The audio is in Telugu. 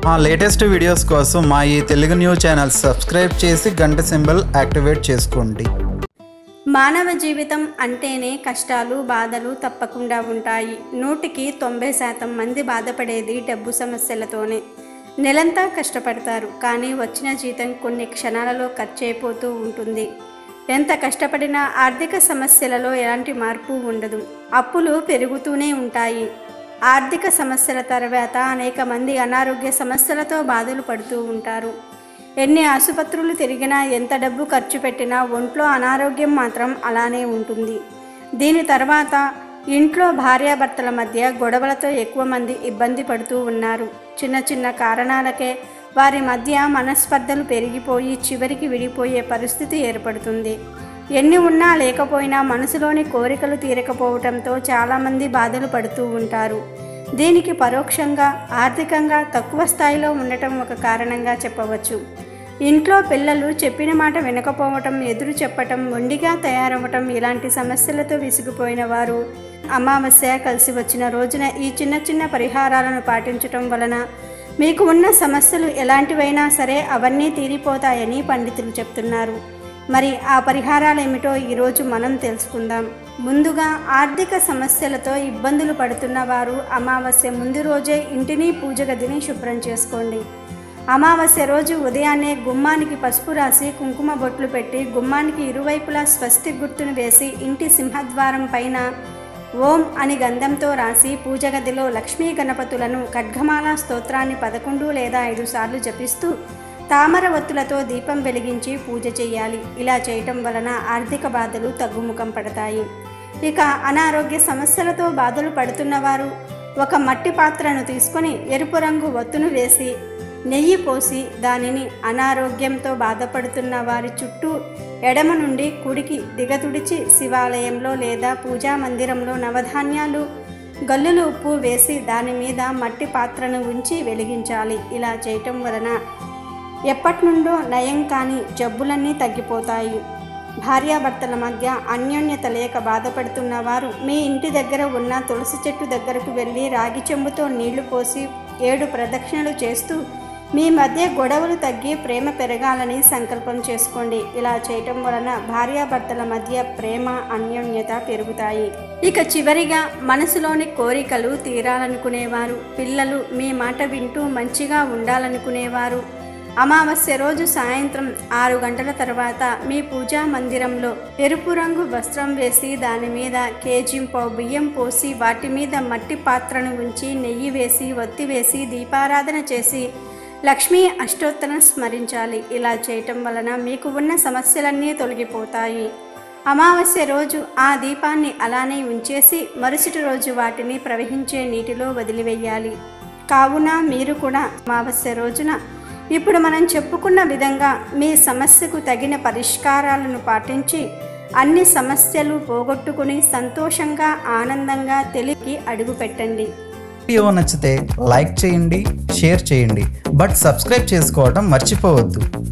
మా లేటెస్ట్ వీడియోస్ కోసం మా ఈ తెలుగు న్యూస్ ఛానల్ సబ్స్క్రైబ్ చేసి గంట సింబల్ యాక్టివేట్ చేసుకోండి మానవ జీవితం అంటేనే కష్టాలు బాధలు తప్పకుండా ఉంటాయి నూటికి తొంభై శాతం మంది బాధపడేది డబ్బు సమస్యలతోనే నెలంతా కష్టపడతారు కానీ వచ్చిన జీతం కొన్ని క్షణాలలో ఖర్చు అయిపోతూ ఉంటుంది ఎంత కష్టపడినా ఆర్థిక సమస్యలలో ఎలాంటి మార్పు ఉండదు అప్పులు పెరుగుతూనే ఉంటాయి ఆర్థిక సమస్యల తర్వాత అనేక మంది అనారోగ్య సమస్యలతో బాధలు పడుతూ ఉంటారు ఎన్ని ఆసుపత్రులు తిరిగినా ఎంత డబ్బు ఖర్చు పెట్టినా ఒంట్లో అనారోగ్యం మాత్రం అలానే ఉంటుంది దీని తర్వాత ఇంట్లో భార్యాభర్తల మధ్య గొడవలతో ఎక్కువ మంది ఇబ్బంది పడుతూ ఉన్నారు చిన్న చిన్న కారణాలకే వారి మధ్య మనస్పర్ధలు పెరిగిపోయి చివరికి విడిపోయే పరిస్థితి ఏర్పడుతుంది ఎన్ని ఉన్నా లేకపోయినా మనసులోని కోరికలు తీరకపోవటంతో చాలామంది బాధలు పడుతూ ఉంటారు దీనికి పరోక్షంగా ఆర్థికంగా తక్కువ స్థాయిలో ఉండటం ఒక కారణంగా చెప్పవచ్చు ఇంట్లో పిల్లలు చెప్పిన మాట వినకపోవటం ఎదురు చెప్పటం మొండిగా తయారవ్వటం ఇలాంటి సమస్యలతో విసిగిపోయిన వారు అమావాస్య కలిసి వచ్చిన రోజున ఈ చిన్న చిన్న పరిహారాలను పాటించటం వలన మీకు ఉన్న సమస్యలు ఎలాంటివైనా సరే అవన్నీ తీరిపోతాయని పండితులు చెప్తున్నారు మరి ఆ పరిహారాలు ఏమిటో ఈరోజు మనం తెలుసుకుందాం ముందుగా ఆర్థిక సమస్యలతో ఇబ్బందులు పడుతున్న వారు అమావాస్య ముందు రోజే ఇంటిని పూజ గదిని శుభ్రం చేసుకోండి అమావాస్య రోజు ఉదయాన్నే గుమ్మానికి పసుపు రాసి కుంకుమ బొట్లు పెట్టి గుమ్మానికి ఇరువైపులా స్వస్తి గుర్తును వేసి ఇంటి సింహద్వారం పైన ఓం అని గంధంతో రాసి పూజ గదిలో లక్ష్మీ గణపతులను ఖడ్గమాల స్తోత్రాన్ని పదకొండు లేదా ఐదు సార్లు జపిస్తూ తామర ఒత్తులతో దీపం వెలిగించి పూజ చేయాలి ఇలా చేయటం వలన ఆర్థిక బాధలు తగ్గుముఖం పడతాయి ఇక అనారోగ్య సమస్యలతో బాధలు పడుతున్నవారు ఒక మట్టి పాత్రను తీసుకొని ఎరుపు రంగు ఒత్తును వేసి నెయ్యి పోసి దానిని అనారోగ్యంతో బాధపడుతున్న వారి చుట్టూ ఎడమ నుండి కుడికి దిగతుడిచి శివాలయంలో లేదా పూజా మందిరంలో నవధాన్యాలు గల్లులు ఉప్పు వేసి దాని మీద మట్టి పాత్రను ఉంచి వెలిగించాలి ఇలా చేయటం వలన ఎప్పటి నుండో నయం కాని జబ్బులన్నీ తగ్గిపోతాయి భార్యాభర్తల మధ్య అన్యోన్యత లేక బాధపడుతున్న వారు మీ ఇంటి దగ్గర ఉన్న తులసి చెట్టు దగ్గరకు వెళ్ళి రాగి చెంబుతో నీళ్లు పోసి ఏడు ప్రదక్షిణలు చేస్తూ మీ మధ్య గొడవలు తగ్గి ప్రేమ పెరగాలని సంకల్పం చేసుకోండి ఇలా చేయటం వలన భార్యాభర్తల మధ్య ప్రేమ అన్యోన్యత పెరుగుతాయి ఇక చివరిగా మనసులోని కోరికలు తీరాలనుకునేవారు పిల్లలు మీ మాట వింటూ మంచిగా ఉండాలనుకునేవారు అమావాస్య రోజు సాయంత్రం ఆరు గంటల తర్వాత మీ పూజా మందిరంలో ఎరుపు రంగు వస్త్రం వేసి దాని మీద కేజీంపో బియ్యం పోసి వాటి మీద మట్టి పాత్రను ఉంచి నెయ్యి వేసి ఒత్తి వేసి దీపారాధన చేసి లక్ష్మీ అష్టోత్తరం స్మరించాలి ఇలా చేయటం వలన మీకు ఉన్న సమస్యలన్నీ తొలగిపోతాయి అమావాస్య రోజు ఆ దీపాన్ని అలానే ఉంచేసి మరుసటి రోజు వాటిని ప్రవహించే నీటిలో వదిలివేయాలి కావున మీరు కూడా అమావాస్య రోజున ఇప్పుడు మనం చెప్పుకున్న విధంగా మీ సమస్యకు తగిన పరిష్కారాలను పాటించి అన్ని సమస్యలు పోగొట్టుకుని సంతోషంగా ఆనందంగా తెలికి అడుగుపెట్టండి వీడియో నచ్చితే లైక్ చేయండి షేర్ చేయండి బట్ సబ్స్క్రైబ్ చేసుకోవడం మర్చిపోవద్దు